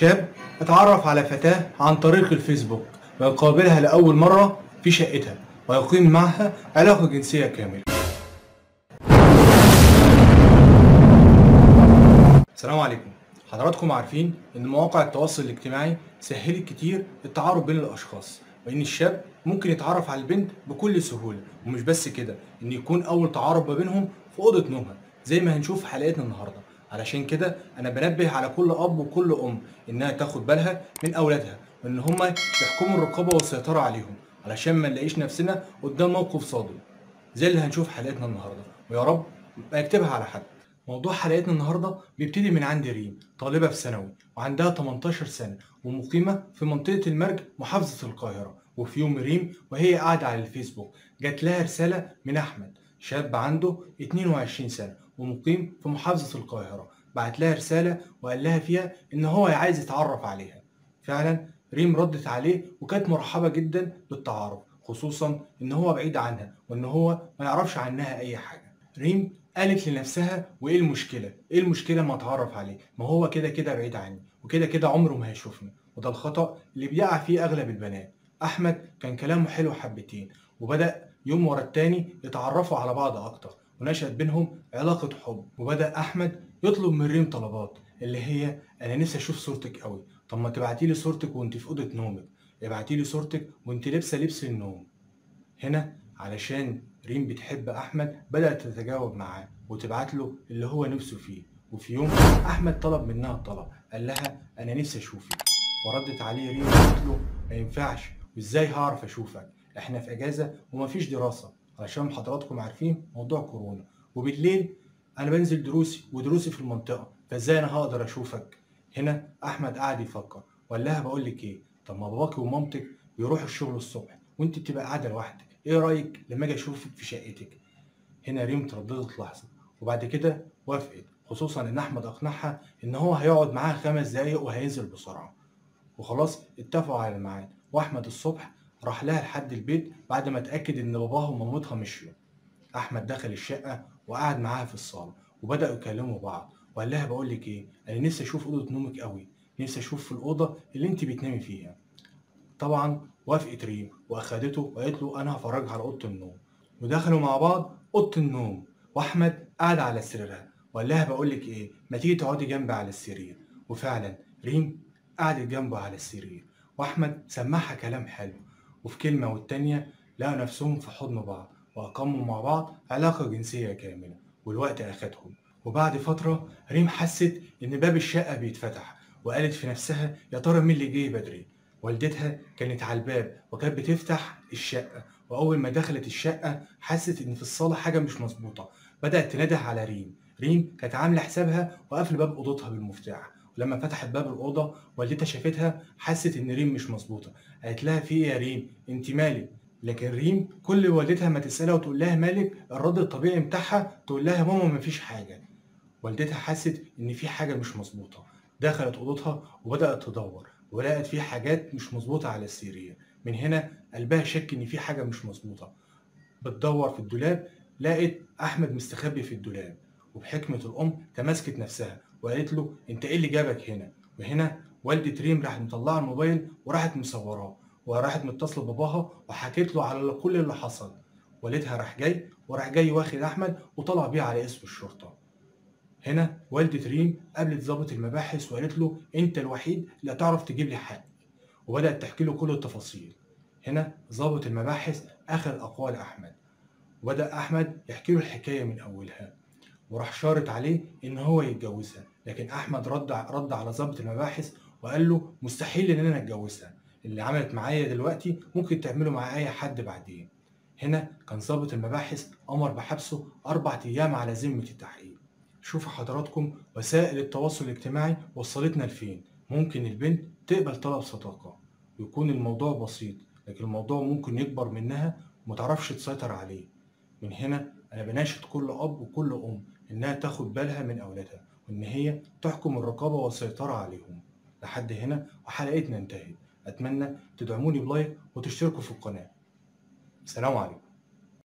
شاب اتعرف على فتاة عن طريق الفيسبوك ويقابلها لأول مرة في شقتها ويقيم معها علاقة جنسية كاملة السلام عليكم حضراتكم عارفين ان مواقع التواصل الاجتماعي سهلت كتير التعارف بين الاشخاص وان الشاب ممكن يتعرف على البنت بكل سهولة ومش بس كده ان يكون اول تعارف ما بينهم في اوضة نومها زي ما هنشوف في حلقتنا النهاردة علشان كده انا بنبه على كل اب وكل ام انها تاخد بالها من اولادها وان هما يحكموا الرقابة والسيطرة عليهم علشان ما نلاقيش نفسنا قدام موقف صادم زي اللي هنشوف في حلقتنا النهارده ويا رب ما يكتبها على حد موضوع حلقتنا النهارده بيبتدي من عند ريم طالبه في ثانوي وعندها 18 سنه ومقيمه في منطقه المرج محافظه القاهره وفي يوم ريم وهي قاعده على الفيسبوك جات لها رساله من احمد شاب عنده 22 سنه ومقيم في محافظه القاهره بعت لها رساله وقال لها فيها ان هو عايز يتعرف عليها فعلا ريم ردت عليه وكانت مرحبه جدا بالتعارف خصوصا ان هو بعيد عنها وان هو ما يعرفش عنها اي حاجه ريم قالت لنفسها وايه المشكله ايه المشكله ما اتعرف عليه ما هو كده كده بعيد عني وكده كده عمره ما هيشوفني وده الخطا اللي بيقع فيه اغلب البنات احمد كان كلامه حلو حبتين وبدا يوم ورا التاني يتعرفوا على بعض اكتر ونشأت بينهم علاقة حب وبدأ أحمد يطلب من ريم طلبات اللي هي أنا نفسي أشوف صورتك قوي طب ما تبعتي لي صورتك وأنت في أوضة نومك ابعتي لي صورتك وأنت لابسة لبس النوم هنا علشان ريم بتحب أحمد بدأت تتجاوب معاه وتبعت له اللي هو نفسه فيه وفي يوم أحمد طلب منها الطلب قال لها أنا نفسي أشوفك وردت عليه ريم وقالت له ما ينفعش وإزاي هعرف أشوفك إحنا في أجازة ومفيش دراسة علشان حضراتكم عارفين موضوع كورونا وبالليل انا بنزل دروسي ودروسي في المنطقه فازاي انا هقدر اشوفك هنا احمد قاعد يفكر وقال لها بقول لك ايه طب ما باباكي ومامتك بيروحوا الشغل الصبح وانت بتبقى قاعده لوحدك ايه رايك لما اجي اشوفك في شقتك هنا ريم ترددت لحظه وبعد كده وافقت خصوصا ان احمد اقنعها ان هو هيقعد معاها خمس دقايق وهينزل بسرعه وخلاص اتفقوا على الميعاد واحمد الصبح راح لها لحد البيت بعد ما اتأكد إن باباها ومامتها مشيوا. أحمد دخل الشقة وقعد معاها في الصالة وبدأوا يكلموا بعض وقال لها بقول لك إيه أنا نفسي أشوف أوضة نومك قوي نفسي أشوف في الأوضة اللي أنت بتنامي فيها. طبعا وافقت ريم وأخدته وقالت له أنا هفرجها على أوضة النوم ودخلوا مع بعض أوضة النوم وأحمد قعد على سريرها وقال لها بقول لك إيه ما تيجي تقعدي جنبي على السرير وفعلا ريم قعدت جنبه على السرير وأحمد سمعها كلام حلو وفي كلمة والتانية لقوا نفسهم في حضن بعض وأقاموا مع بعض علاقة جنسية كاملة والوقت أخدهم وبعد فترة ريم حست إن باب الشقة بيتفتح وقالت في نفسها يا ترى مين اللي جاي بدري والدتها كانت على الباب وكانت بتفتح الشقة وأول ما دخلت الشقة حست إن في الصالة حاجة مش مظبوطة بدأت تنده على ريم ريم كانت عاملة حسابها وقافلة باب أوضتها بالمفتاح ولما فتحت باب الأوضة والدتها شافتها حست إن ريم مش مظبوطة قالت لها في إيه يا ريم أنت مالك لكن ريم كل والدتها ما تسألها وتقول لها مالك الرد الطبيعي بتاعها تقول لها ماما مفيش حاجة والدتها حست إن في حاجة مش مظبوطة دخلت أوضتها وبدأت تدور ولقت في حاجات مش مظبوطة على السرير من هنا قلبها شك إن في حاجة مش مظبوطة بتدور في الدولاب لقت أحمد مستخبي في الدولاب وبحكمة الأم تماسكت نفسها وقالت له انت ايه اللي جابك هنا وهنا والدة ريم راحت مطلعه الموبايل وراحت مصوراه وراحت متصله بباباها وحكيت له على كل اللي حصل والدها راح جاي وراح جاي واخد احمد وطلع بيه على اسم الشرطه هنا والدة ريم قابلت ضابط المباحث وقالت له انت الوحيد اللي هتعرف تجيب لي حقي وبدات تحكي له كل التفاصيل هنا ضابط المباحث اخذ اقوال احمد وبدا احمد يحكي له الحكايه من اولها وراح شارط عليه ان هو يتجوزها لكن احمد رد رد على ضابط المباحث وقال له مستحيل ان انا اتجوزها اللي عملت معايا دلوقتي ممكن تعمله مع اي حد بعدين هنا كان ضابط المباحث امر بحبسه اربع ايام على ذمه التحقيق شوفوا حضراتكم وسائل التواصل الاجتماعي وصلتنا لفين ممكن البنت تقبل طلب صداقه ويكون الموضوع بسيط لكن الموضوع ممكن يكبر منها ومتعرفش تسيطر عليه من هنا انا بناشد كل اب وكل ام انها تاخد بالها من اولادها وان هي تحكم الرقابه والسيطره عليهم لحد هنا وحلقتنا انتهت اتمنى تدعموني بلايك وتشتركوا في القناه سلام عليكم